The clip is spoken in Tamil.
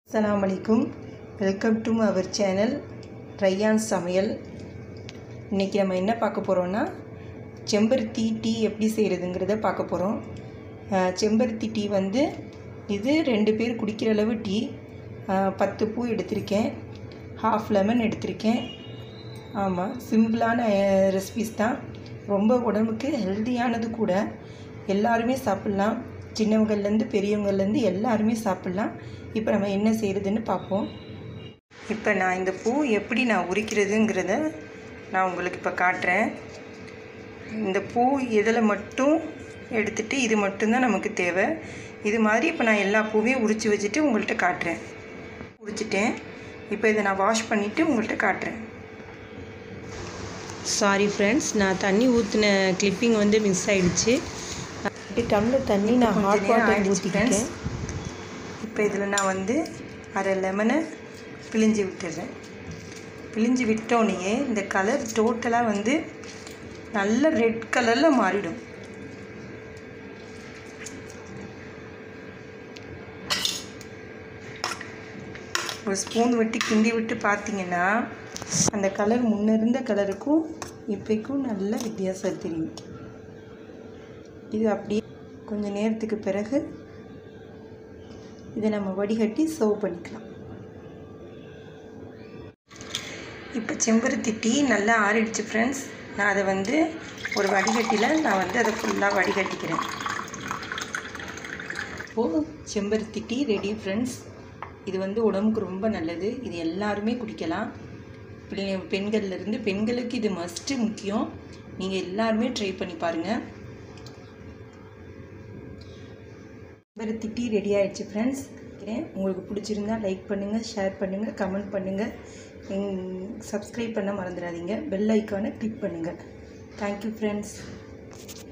அஸ்ஸலாமு அலைக்கும் welcome to our channel Rayyan சமையல் இன்றைக்கி நம்ம என்ன பார்க்க போகிறோன்னா செம்பருத்தி டீ எப்படி செய்கிறதுங்கிறத பார்க்க போகிறோம் செம்பருத்தி டீ வந்து இது ரெண்டு பேர் குடிக்கிற அளவு டீ அஹ், பத்து பூ எடுத்திருக்கேன் ஹாஃப் லெமன் எடுத்திருக்கேன் ஆமாம் சிம்பிளான ரெசிபிஸ் தான் ரொம்ப உடம்புக்கு ஹெல்தியானது கூட எல்லாருமே சாப்பிட்லாம் சின்னவங்கள்லேருந்து பெரியவங்கள்லேருந்து எல்லாருமே சாப்பிட்லாம் இப்போ நம்ம என்ன செய்கிறதுன்னு பார்ப்போம் இப்போ நான் இந்த பூ எப்படி நான் உரிக்கிறதுங்கிறத நான் உங்களுக்கு இப்போ காட்டுறேன் இந்த பூ இதில் மட்டும் எடுத்துட்டு இது மட்டும்தான் நமக்கு தேவை இது மாதிரி இப்போ நான் எல்லா பூவையும் உரித்து வச்சுட்டு உங்கள்கிட்ட காட்டுறேன் உரிச்சிட்டேன் இப்போ இதை நான் வாஷ் பண்ணிவிட்டு உங்கள்கிட்ட காட்டுறேன் சாரி ஃப்ரெண்ட்ஸ் நான் தண்ணி ஊற்றின கிளிப்பிங் வந்து மிஸ் ஆயிடுச்சு டம்ளர் தண்ணி நான் ஹாட் வாட்டர் ஊற்றிக்கிறேன் இப்போ இதில் நான் வந்து அரை லெமனை பிழிஞ்சு விட்டுறேன் பிழிஞ்சு விட்டோடனே இந்த கலர் டோட்டலாக வந்து நல்ல ரெட் கலரில் மாறிடும் ஒரு ஸ்பூன் விட்டு கிண்டி விட்டு பார்த்தீங்கன்னா அந்த கலர் முன்ன இருந்த கலருக்கும் இப்போக்கும் நல்ல வித்தியாசம் தெரியும் இது அப்படியே கொஞ்சம் நேரத்துக்கு பிறகு இதை நம்ம வடிகட்டி சர்வ் பண்ணிக்கலாம் இப்போ செம்பருத்தி டீ நல்லா ஆறிடுச்சு ஃப்ரெண்ட்ஸ் நான் அதை வந்து ஒரு வடிகட்டியில் நான் வந்து அதை ஃபுல்லாக வடிகட்டிக்கிறேன் இப்போது செம்பருத்தி டீ ரெடி ஃப்ரெண்ட்ஸ் இது வந்து உடம்புக்கு ரொம்ப நல்லது இது எல்லாருமே குடிக்கலாம் பிள்ளை பெண்கள்லேருந்து பெண்களுக்கு இது மஸ்ட்டு முக்கியம் நீங்கள் எல்லாருமே ட்ரை பண்ணி பாருங்கள் செம்பருத்தி டீ ரெடி ஆயிடுச்சு ஃப்ரெண்ட்ஸ் உங்களுக்கு பிடிச்சிருந்தா லைக் பண்ணுங்கள் ஷேர் பண்ணுங்கள் கமெண்ட் பண்ணுங்கள் சப்ஸ்கிரைப் பண்ண மறந்துடாதீங்க பெல் ஐக்கானை கிளிக் பண்ணுங்கள் தேங்க்யூ ஃப்ரெண்ட்ஸ்